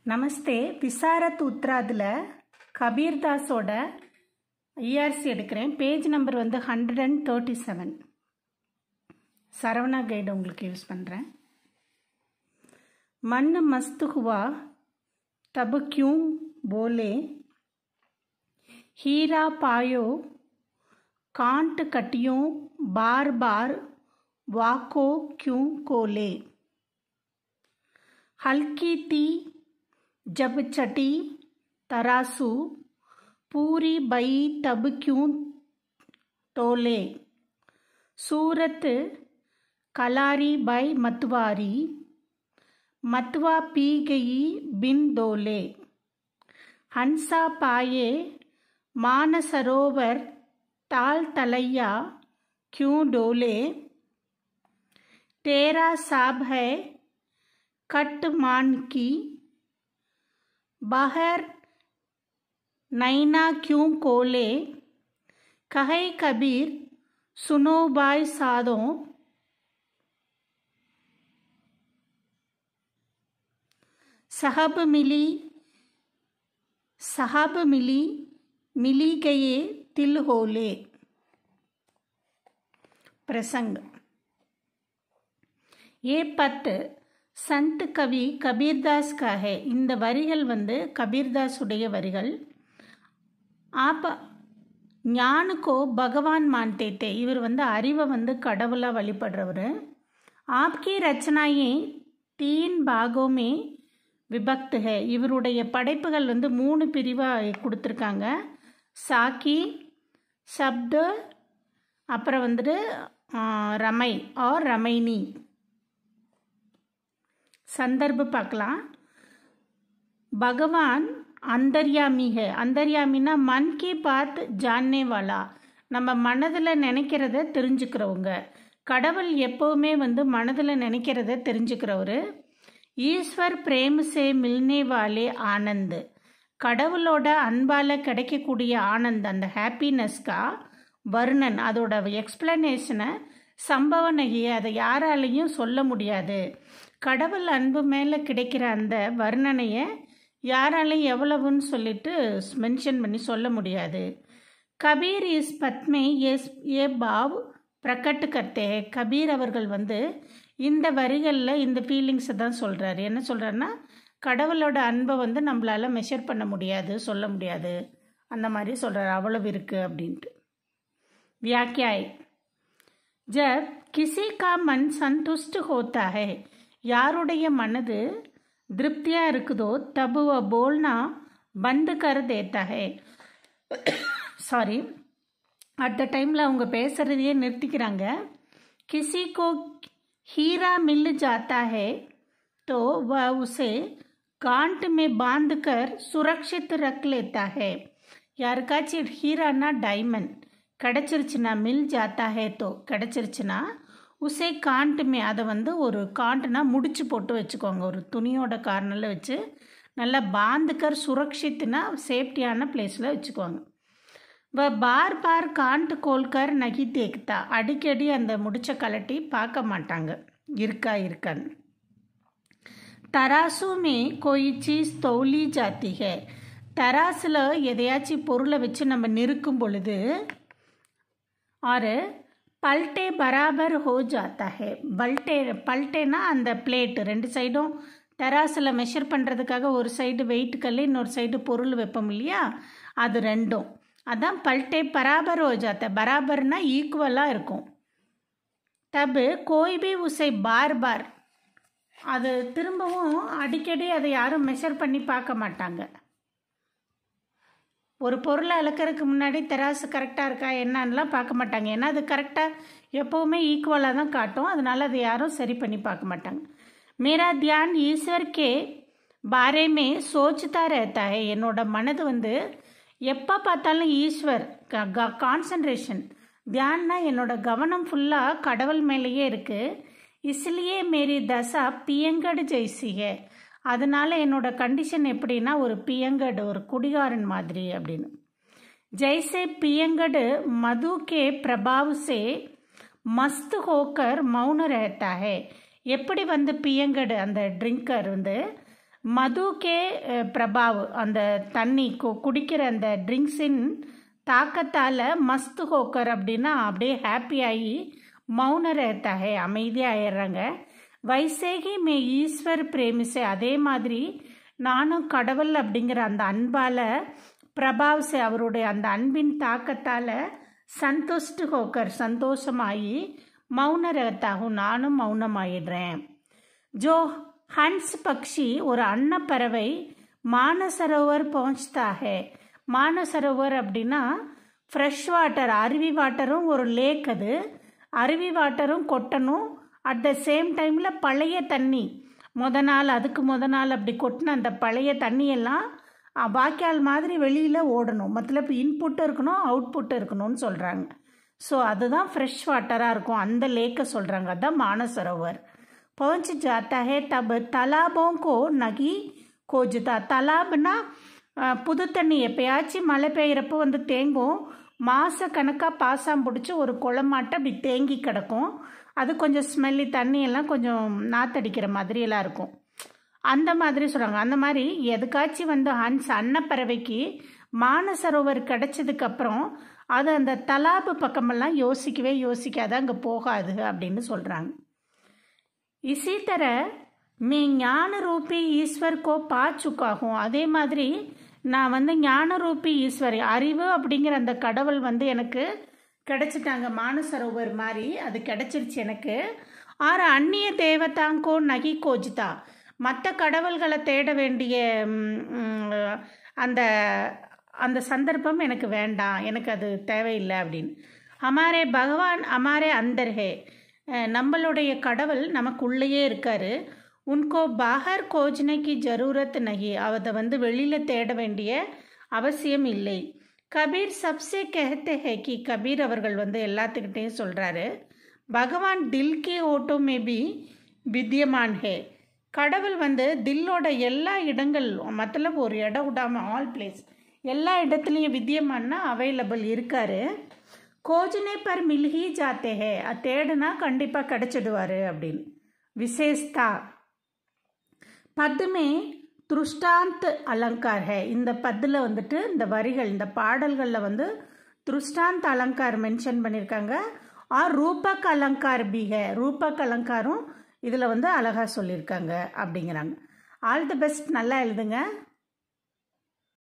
நமஸ்தே விசாரத் உத்ராதில் கபீர்தாஸோட ஐஆர்சி எடுக்கிறேன் பேஜ் நம்பர் வந்து hundred and thirty seven Saravana guide உங்களுக்கு யூஸ் பண்ணுறேன் मन मस्त हुआ तब क्यों बोले हीरा पायो कांट कटियों बार बार वाको क्यों कोले हल्की थी जब चटी तरासू पूरी बई तब क्यों तोले सूरत कलारी बाई मतवारी मतवा पी गई बिन दोले हंसा पाए मानसरोवर ताल तलैया क्यों डोले तेरा साब है कट मान की बाहर नैना क्यों कोले कहे कबीर सुनो बाय सादों साहब मिली साहब मिली मिली गए तिल होले प्रसंग ये पत संत कवि கபீர்தாஸ் का है இந்த வரிகள் வந்து கபீர்தாஸ் உடைய வரிகள் ஆப்ப ஞானுக்கோ பகவான் மான்தே தே இவர் வந்து அறிவை வந்து கடவுளாக வழிபடுறவர் ஆப்கி ரச்சனாயே தீன் பாகோமே விபக்து ஹே இவருடைய படைப்புகள் வந்து மூணு பிரிவாக கொடுத்துருக்காங்க சாக்கி சப்து அப்புறம் வந்துட்டு ரமை ஆர் ரமைனி சந்தர்ப்பு பார்க்கலாம் பகவான் அந்தர்யாமி ஹே அந்தர்யாமின்னா மன் கி பாத் ஜான்னே வாலா நம்ம மனதில் நினைக்கிறத தெரிஞ்சுக்கிறவங்க கடவுள் எப்போவுமே வந்து மனதில் நினைக்கிறத தெரிஞ்சுக்கிறவர் ஈஸ்வர் பிரேம் சே மில்னே வாலே ஆனந்த் கடவுளோட அன்பால் கிடைக்கக்கூடிய ஆனந்த் அந்த ஹாப்பினஸ்கா வர்ணன் அதோட எக்ஸ்பிளனேஷனை சம்பவனையை அதை யாராலையும் சொல்ல முடியாது கடவுள் அன்பு மேலே கிடைக்கிற அந்த வர்ணனையை யாராலையும் எவ்வளவுன்னு சொல்லிட்டு மென்ஷன் பண்ணி சொல்ல முடியாது கபீர் இஸ் பத்மே எஸ் ஏ பாவ் பிரகட்டு கர்த்தே கபீர் அவர்கள் வந்து இந்த வரிகளில் இந்த ஃபீலிங்ஸை தான் சொல்கிறாரு என்ன சொல்கிறாருன்னா கடவுளோட அன்பை வந்து நம்மளால் மெஷர் பண்ண முடியாது சொல்ல முடியாது அந்த மாதிரி சொல்கிறாரு அவ்வளவு இருக்குது அப்படின்ட்டு வியாக்கியாய் ஜப் கிசி கா மன் சந்துஷ்ட் ஹோத்தா ஹே யாருடைய மனது திருப்தியாக இருக்குதோ தபு வ போல்னா பந்து கர் தேத்தா ஹே சாரி அட் த டைமில் அவங்க பேசுகிறதையே நிறுத்திக்கிறாங்க கிசி கோ हीरा मिल जाता है तो वह उसे गांठ में बांध कर सुरक्षित रख लेता है யாருக்காச்சும் ஹீரானா டைமண்ட் கிடச்சிருச்சுன்னா மில் ஜாத்தா ஹே தோ கிடச்சிருச்சுன்னா உசே காண்ட்டுமே அதை வந்து ஒரு காண்ட்டுனா முடிச்சு போட்டு வச்சுக்கோங்க ஒரு துணியோட கார்னரில் வச்சு நல்லா பாந்துக்கர் சுரக்ஷித்துனா சேஃப்டியான பிளேஸில் வச்சுக்கோங்க வ பார் பார் காண்ட் கோல்கர் நகி தேக்தா அடிக்கடி அந்த முடிச்ச கலட்டி பார்க்க மாட்டாங்க இருக்கா இருக்கான்னு தராசுமே கோய் சீஸ் தௌலி ஜாத்தி ஹே தராசில் எதையாச்சும் பொருளை வச்சு நம்ம நிறுக்கும் பொழுது ஆறு பல்ட்டே பராபர் ஹோ ஜாத்தா ஹே பல்ட்டே பல்ட்டேனா அந்த பிளேட்டு ரெண்டு சைடும் தராசில் மெஷர் பண்ணுறதுக்காக ஒரு சைடு வெயிட் கல் இன்னொரு சைடு பொருள் வைப்போம் இல்லையா அது ரெண்டும் அதான் பல்ட்டே பராபர் ஹோ ஜாத்த பராபர்னா ஈக்குவலாக இருக்கும் தபு கோய் பி உசை பார் பார் அது திரும்பவும் அடிக்கடி அதை யாரும் மெஷர் பண்ணி பார்க்க மாட்டாங்க ஒரு பொருளை அளக்கிறதுக்கு முன்னாடி தெராசு கரெக்டாக இருக்கா என்னன்னெலாம் பார்க்க மாட்டாங்க ஏன்னா அது கரெக்டாக எப்போவுமே ஈக்குவலாக தான் காட்டும் அதனால் அதை யாரும் சரி பண்ணி பார்க்க மாட்டாங்க மேரா தியான் ஈஸ்வர் கே பாரேமே சோச்சுதா ரேத்தா ஹே என்னோட மனது வந்து எப்போ பார்த்தாலும் ஈஸ்வர் கான்சன்ட்ரேஷன் தியான்னா என்னோட கவனம் ஃபுல்லாக கடவுள் மேலேயே இருக்குது இஸ்லியே மேரி தசா பியங்கடு ஜெய்சிகே அதனால என்னோட கண்டிஷன் எப்படின்னா ஒரு பியங்கடு ஒரு குடிகாரன் மாதிரி அப்படின்னு ஜெய்சே பியங்கடு மது கே பிரபாவ் சே மஸ்த் ஹோக்கர் மௌன ரேத்தா ஹே எப்படி வந்து பியங்கடு அந்த ட்ரிங்கர் வந்து மதுக்கே அஹ், பிரபாவ் அந்த தண்ணி கு- குடிக்கிற அந்த ட்ரிங்க்ஸின் தாக்கத்தால் மஸ்து ஹோக்கர் அப்படின்னா அப்படியே ஹாப்பி ஆகி மௌன ரேத்தாகே அமைதியாகிடுறாங்க வைசேகி மே ஈஸ்வர் பிரேமிசே அதே மாதிரி நானும் கடவுள் அப்படிங்கிற அந்த அன்பால் பிரபாவ்சே அவருடைய அந்த அன்பின் தாக்கத்தால் சந்துஷ்டு ஹோக்கர் சந்தோஷமாகி மௌன ரேத்தாகும் நானும் மௌனமாயிடுறேன் ஜோ ஹன்ஸ் பக்ஷி ஒரு அன்னப்பறவை மானசரோவர் பਹੁંચता है மானசரோவர் அப்படின்னா ஃப்ரெஷ் வாட்டர் அருவி வாட்டரும் ஒரு லேக் அது அருவி வாட்டரும் கொட்டணும் அட் த சேம் டைமில் பழைய தண்ணி முத நாள் அதுக்கு முத நாள் அப்படி கொட்டின அந்த பழைய தண்ணியெல்லாம் அஹ், வாய்க்கால் மாதிரி வெளியில் ஓடணும் மத்தலப் இன்புட் இருக்கணும் அவுட்புட் இருக்கணும்னு சொல்கிறாங்க ஸோ அதுதான் ஃப்ரெஷ் வாட்டராக இருக்கும் அந்த லேக்கை சொல்கிறாங்க அதுதான் மானசரோவர் पहुंच जाता है तब तालाबों को नगी खोजता तालाब्னா அஹ், புது தண்ணி எப்பயாச்சும் மழை பெய்யறப்போ வந்து தேங்கும் மாத கணக்காக பாசாம் பிடிச்சி ஒரு குளமாட்ட அப்படி தேங்கி கிடக்கும் அது கொஞ்சம் ஸ்மெல்லி தண்ணியெல்லாம் கொஞ்சம் நாத்தடிக்கிற மாதிரியெல்லாம் இருக்கும் அந்த மாதிரி சொல்கிறாங்க அந்த மாதிரி எதுக்காச்சும் வந்து ஹன்ஸ் அன்னப்பறவைக்கு மானசரோவர் கிடைச்சதுக்கப்புறம் அது அந்த தலாபு பக்கமெல்லாம் யோசிக்கவே யோசிக்காது அங்கே போகாது அப்படின்னு சொல்கிறாங்க इसी तरह मैं ஞான ரூபி ஈஸ்வர் கோ பா சுக்கா ஹூம் அதே மாதிரி நான் வந்து ஞான ரூபி ஈஸ்வர் அறிவு அப்படிங்கிற அந்த கடவுள் வந்து எனக்கு கிடைச்சிட்டாங்க மானசரோவர் மாதிரி அது கிடைச்சிருச்சு எனக்கு ஆறு அந்நிய தேவதாங்கோ நகி கோஜிதா மற்ற கடவுள்களை தேட வேண்டிய ம், ம், அந்த அந்த சந்தர்ப்பம் எனக்கு வேண்டாம் எனக்கு அது தேவையில்லை அப்படின்னு அமாரே பகவான் அமாரே அந்தர் ஹே அஹ் நம்மளுடைய கடவுள் நமக்குள்ளேயே இருக்காரு உன்கோ பாகர் கோஜனைக்கு ஜரூரத் நகி அதை வந்து வெளியில் தேட வேண்டிய அவசியம் இல்லை கபீர் சப்சே கஹத்தே ஹே கி கபீர் அவர்கள் வந்து எல்லாத்துக்கிட்டேயும் சொல்கிறாரு பகவான் தில் கே ஓட்டோ மே பி வித்தியமான் ஹே கடவுள் வந்து தில்லோட எல்லா இடங்கள் மத்தலப் ஒரு இடம் விடாமல் ஆல் பிளேஸ் எல்லா இடத்துலையும் வித்தியமான்னா அவைலபிள் இருக்காரு கோஜனே பர் மில்ஹி ஜாத்தே ஹே அது தேடுனா கண்டிப்பாக கிடைச்சிடுவாரு அப்படின்னு விசேஷ்தா பத்துமே திருஷ்டாந்த் அலங்கார் ஹே இந்த பத்தில் வந்துட்டு இந்த வரிகள் இந்த பாடல்களில் வந்து திருஷ்டாந்த் அலங்கார் மென்ஷன் பண்ணியிருக்காங்க ஆர் ரூபக் அலங்கார் பி ஹே ரூபக் அலங்காரும் இதில் வந்து அழகாக சொல்லியிருக்காங்க அப்படிங்கிறாங்க ஆல் தி பெஸ்ட் நல்லா எழுதுங்க